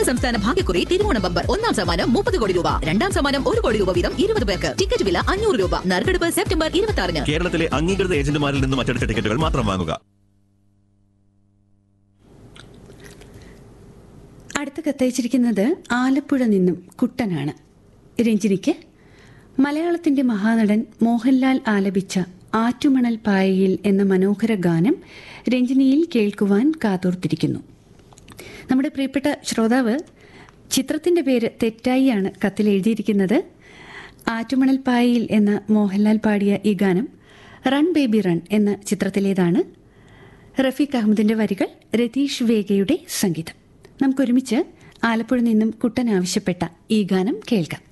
സംസ്ഥാന ഭാഗ്യക്കുറി തിരുവോണം ബമ്പർ ഒന്നാം സമ്മാനം മുപ്പത് കോടി രൂപ രണ്ടാം സമ്മാനം ഒരു കോടി രൂപ വീതം ഇരുപത് പേർക്ക് ടിക്കറ്റ് വില അഞ്ഞൂറ് രൂപ നറുക്കെടുപ്പ് സെപ്റ്റംബർ ഇരുപത്തി ആറിന് കേരളത്തിലെ അംഗീകൃത ഏജന്റുമാരിൽ നിന്നും അച്ചടിച്ച ടിക്കറ്റുകൾ മാത്രം വാങ്ങുക അടുത്ത കത്തയച്ചിരിക്കുന്നത് ആലപ്പുഴ നിന്നും കുട്ടനാണ് രഞ്ജിനിക്ക് മലയാളത്തിന്റെ മഹാനടൻ മോഹൻലാൽ ആലപിച്ച ആറ്റുമണൽ പായയിൽ എന്ന മനോഹര ഗാനം രഞ്ജിനിയിൽ കേൾക്കുവാൻ കാതോർത്തിരിക്കുന്നു നമ്മുടെ പ്രിയപ്പെട്ട ശ്രോതാവ് ചിത്രത്തിന്റെ പേര് തെറ്റായിയാണ് കത്തിൽ എഴുതിയിരിക്കുന്നത് ആറ്റുമണൽ പായയിൽ എന്ന മോഹൻലാൽ പാടിയ ഈ ഗാനം റൺ ബേബി റൺ എന്ന ചിത്രത്തിലേതാണ് റഫീഖ് അഹമ്മദിന്റെ വരികൾ രതീഷ് വേഗയുടെ സംഗീതം നമുക്കൊരുമിച്ച് ആലപ്പുഴ നിന്നും കുട്ടൻ ആവശ്യപ്പെട്ട ഈ ഗാനം കേൾക്കാം